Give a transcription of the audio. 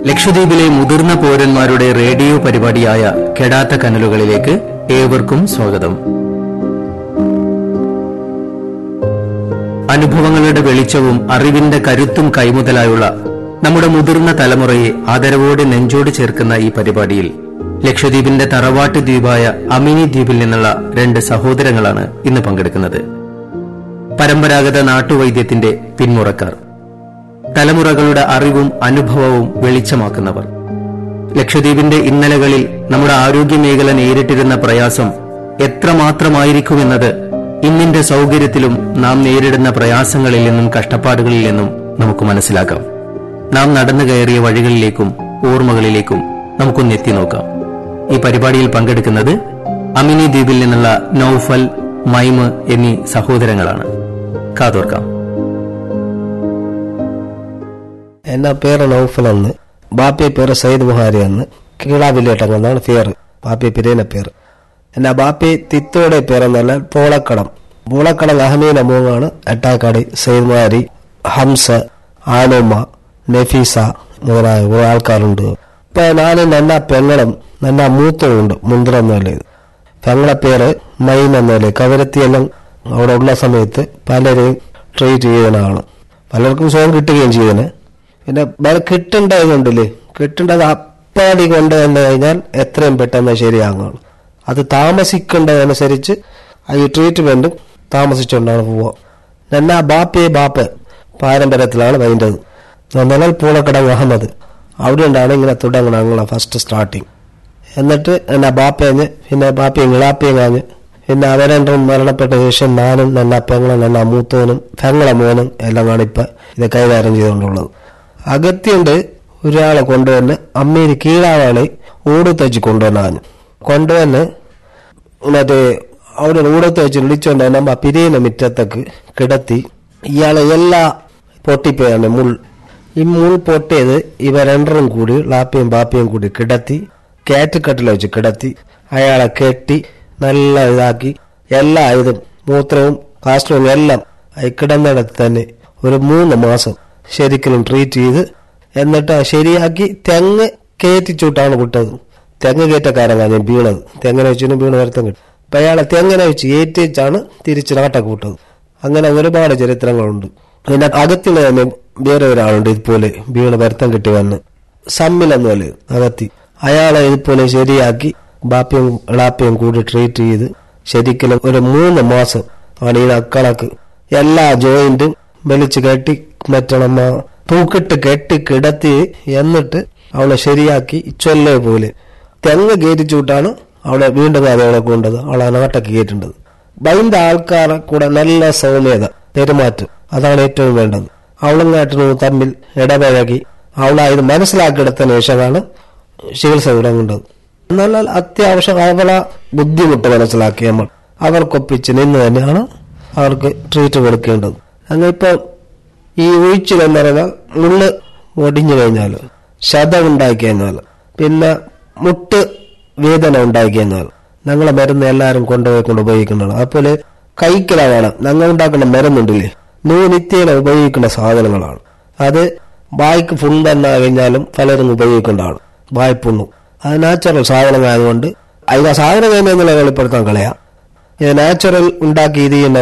ലക്ഷദ്വീപിലെ മുതിർന്ന പൗരന്മാരുടെ റേഡിയോ പരിപാടിയായ കെടാത്ത കനലുകളിലേക്ക് ഏവർക്കും സ്വാഗതം അനുഭവങ്ങളുടെ വെളിച്ചവും അറിവിന്റെ കരുത്തും കൈമുതലായുള്ള നമ്മുടെ മുതിർന്ന തലമുറയെ ആദരവോടെ നെഞ്ചോട് ചേർക്കുന്ന ഈ പരിപാടിയിൽ ലക്ഷദ്വീപിന്റെ തറവാട്ട് ദ്വീപായ അമിനി ദ്വീപിൽ നിന്നുള്ള രണ്ട് സഹോദരങ്ങളാണ് ഇന്ന് പങ്കെടുക്കുന്നത് പരമ്പരാഗത നാട്ടുവൈദ്യത്തിന്റെ പിന്മുറക്കാർ തലമുറകളുടെ അറിവും അനുഭവവും വെളിച്ചമാക്കുന്നവർ ലക്ഷദ്വീപിന്റെ ഇന്നലകളിൽ നമ്മുടെ ആരോഗ്യമേഖല നേരിട്ടിരുന്ന പ്രയാസം എത്രമാത്രമായിരിക്കുമെന്നത് ഇന്നിന്റെ സൗകര്യത്തിലും നാം നേരിടുന്ന പ്രയാസങ്ങളിൽ നിന്നും കഷ്ടപ്പാടുകളിൽ നിന്നും നമുക്ക് മനസ്സിലാക്കാം നാം നടന്നു കയറിയ വഴികളിലേക്കും ഓർമ്മകളിലേക്കും നമുക്കൊന്ന് എത്തി നോക്കാം ഈ പരിപാടിയിൽ പങ്കെടുക്കുന്നത് അമിനി ദ്വീപിൽ നിന്നുള്ള നൌഫൽ മൈമ് എന്നീ സഹോദരങ്ങളാണ് കാതോർക്കാം എന്നാ പേര് നൗഫലെന്ന് ബാപ്പിയെ പേര് സയ്യിദ് ബുഹാരി എന്ന് കീഴാവില്ലേട്ടങ്ങ് എന്നാണ് പേര് ബാപ്പി പിരേന പേര് എന്നാ ബാപ്പി തിത്തോടെ പേരെന്നല്ല പോളക്കടം പൂളക്കടം അഹമീന മൂങ്ങാണ് എട്ടാക്കാടി സയ്യിദ് ബുഹാരി ഹംസ ആനുമ്മ നഫീസ മുതലായ കുറെ ആൾക്കാരുണ്ട് ഇപ്പൊ ഞാനും നന്ന പെങ്ങളും നന്ന മൂത്തമുണ്ട് മുന്തിറന്നല്ലേ പെങ്ങളെ പേര് മൈം എന്നല്ലേ കവരത്തിയെല്ലാം അവിടെ ഉള്ള സമയത്ത് പലരെയും ട്രീറ്റ് ചെയ്യുന്നതാണ് പലർക്കും സുഖം കിട്ടുകയും ചെയ്യുന്നത് പിന്നെ വേറെ കിട്ടേണ്ടതുണ്ടല്ലേ കിട്ടേണ്ടത് അപ്പാടി കൊണ്ട് വന്നു കഴിഞ്ഞാൽ എത്രയും പെട്ടെന്ന് ശരിയാകും അത് താമസിക്കേണ്ടതനുസരിച്ച് ഈ ട്രീറ്റ്മെന്റ് താമസിച്ചുകൊണ്ടാണ് പോവുക എന്നാ ബാപ്പയെ ബാപ്പ് പാരമ്പര്യത്തിലാണ് വേണ്ടത് നിലൽ പൂളക്കട അഹമ്മദ് അവിടെ ഉണ്ടാണ് ഇങ്ങനെ തുടങ്ങണം ഞങ്ങളെ ഫസ്റ്റ് സ്റ്റാർട്ടിങ് എന്നിട്ട് എന്നാ ബാപ്പയഞ്ഞ് പിന്നെ ബാപ്പയും ഇളാപ്പയും കാഞ്ഞ് പിന്നെ അവരെണ്ടും മരണപ്പെട്ട ശേഷം ഞാനും ನನ್ನ പെങ്ങളും ನನ್ನ മൂത്തവനും പെങ്ങളെ മോനും എല്ലാം ആണ് ഇപ്പൊ ഇത് കൈകാര്യം ചെയ്തുകൊണ്ടുള്ളത് അകത്യണ്ട് ഒരാളെ കൊണ്ടുവന്ന് അമ്മയിൽ കീഴാവാളെ ഊടുത്തച്ച് കൊണ്ടുവന്നാഞ്ഞ് കൊണ്ടുവന്ന് മറ്റേ അവിടെ ഊടത്ത് വെച്ച് വിളിച്ചോണ്ട് നമ്മ പിരിയുന്ന മുറ്റത്തേക്ക് കിടത്തി ഇയാളെ എല്ലാ പൊട്ടിപ്പോയാണ് മുൾ ഈ മുൾ പൊട്ടിയത് ഇവ രണ്ടരും കൂടി ലാപ്പയും ബാപ്പയും കൂടി കിടത്തി കാറ്റുകട്ടിൽ വെച്ച് കിടത്തി അയാളെ കെട്ടി നല്ല ഇതാക്കി എല്ലാ ഇതും മൂത്രവും കാസ്ട്രവും എല്ലാം ഈ കിടന്നിടത്ത് തന്നെ ഒരു മൂന്ന് മാസം ശരിക്കും ട്രീറ്റ് ചെയ്ത് എന്നിട്ട് ശരിയാക്കി തെങ്ങ് കയറ്റിച്ചൂട്ടാണ് വിട്ടത് തെങ്ങ് കയറ്റക്കാരൻ ഞാൻ വീണത് തെങ്ങനെ വെച്ചിനും വീണ് വരുത്തം കിട്ടും അപ്പൊ അയാളെ തെങ്ങനെ വെച്ച് ഏറ്റിച്ചാണ് തിരിച്ച് നാട്ടൊക്കെ വിട്ടത് അങ്ങനെ ഒരുപാട് ചരിത്രങ്ങളുണ്ട് പിന്നെ അകത്തിൽ തന്നെ വേറെ ഒരാളുണ്ട് ഇതുപോലെ വീണ് വരുത്തം കിട്ടി വന്ന് സമ്മിലെന്ന് പോലെ അകത്തി അയാളെ ഇതുപോലെ ശരിയാക്കി ബാപ്പയും ഇളാപ്പയും കൂടി ട്രീറ്റ് ചെയ്ത് ശരിക്കും ഒരു മൂന്ന് മാസം ആണ് ഈ അക്കളക്ക് എല്ലാ ജോയിന്റും വലിച്ചു കെട്ടി മറ്റേ നമ്മ തൂക്കിട്ട് കെട്ടി കിടത്തി എന്നിട്ട് അവളെ ശരിയാക്കി ചൊല്ലേ പോലെ തെങ്ങ് കയറ്റിച്ചൂട്ടാണ് അവളെ വീണ്ടും അതവളെ കൊണ്ടത് അവളെ നാട്ടൊക്കെ കയറ്റേണ്ടത് ബൈന്റെ ആൾക്കാരെ കൂടെ നല്ല സൗമ്യത പെരുമാറ്റം അതാണ് ഏറ്റവും വേണ്ടത് അവളും നാട്ടിനും തമ്മിൽ ഇടപഴകി അവളെ ഇത് മനസ്സിലാക്കിയെടുത്തതിന് ശേഷമാണ് ചികിത്സ തുടങ്ങേണ്ടത് എന്നാൽ അത്യാവശ്യം അവളെ ബുദ്ധിമുട്ട് മനസ്സിലാക്കി നമ്മൾ അവർക്കൊപ്പിച്ച് നിന്ന് തന്നെയാണ് അവർക്ക് ട്രീറ്റ് കൊടുക്കേണ്ടത് അങ്ങനെ ഇപ്പൊ ഈ ഒഴിച്ചിൽ എന്ന് പറഞ്ഞാൽ മുള്ള് ഒടിഞ്ഞു കഴിഞ്ഞാൽ ശതം ഉണ്ടായി കഴിഞ്ഞാൽ പിന്നെ മുട്ട് വേദന ഉണ്ടായി കഴിഞ്ഞാൽ ഞങ്ങളെ മരുന്ന് എല്ലാവരും കൊണ്ടുപോയിക്കൊണ്ട് ഉപയോഗിക്കുന്നതാണ് അതുപോലെ കൈക്കലാണ് ഞങ്ങൾ ഉണ്ടാക്കുന്ന മരുന്നുണ്ടല്ലേ നൂ നിത്യേന ഉപയോഗിക്കുന്ന സാധനങ്ങളാണ് അത് വായ്ക്ക് ഫുണ്ടെന്നാ കഴിഞ്ഞാലും പലരും ഉപയോഗിക്കേണ്ടതാണ് വായ്പുണ്ണു അത് നാച്ചുറൽ സാധനമായതുകൊണ്ട് അതിന് ആ സാധനം കഴിഞ്ഞാൽ വെളിപ്പെടുത്താൻ കളയാം ഇത് നാച്ചുറൽ ഉണ്ടാക്കി ഇത് ചെയ്യുന്ന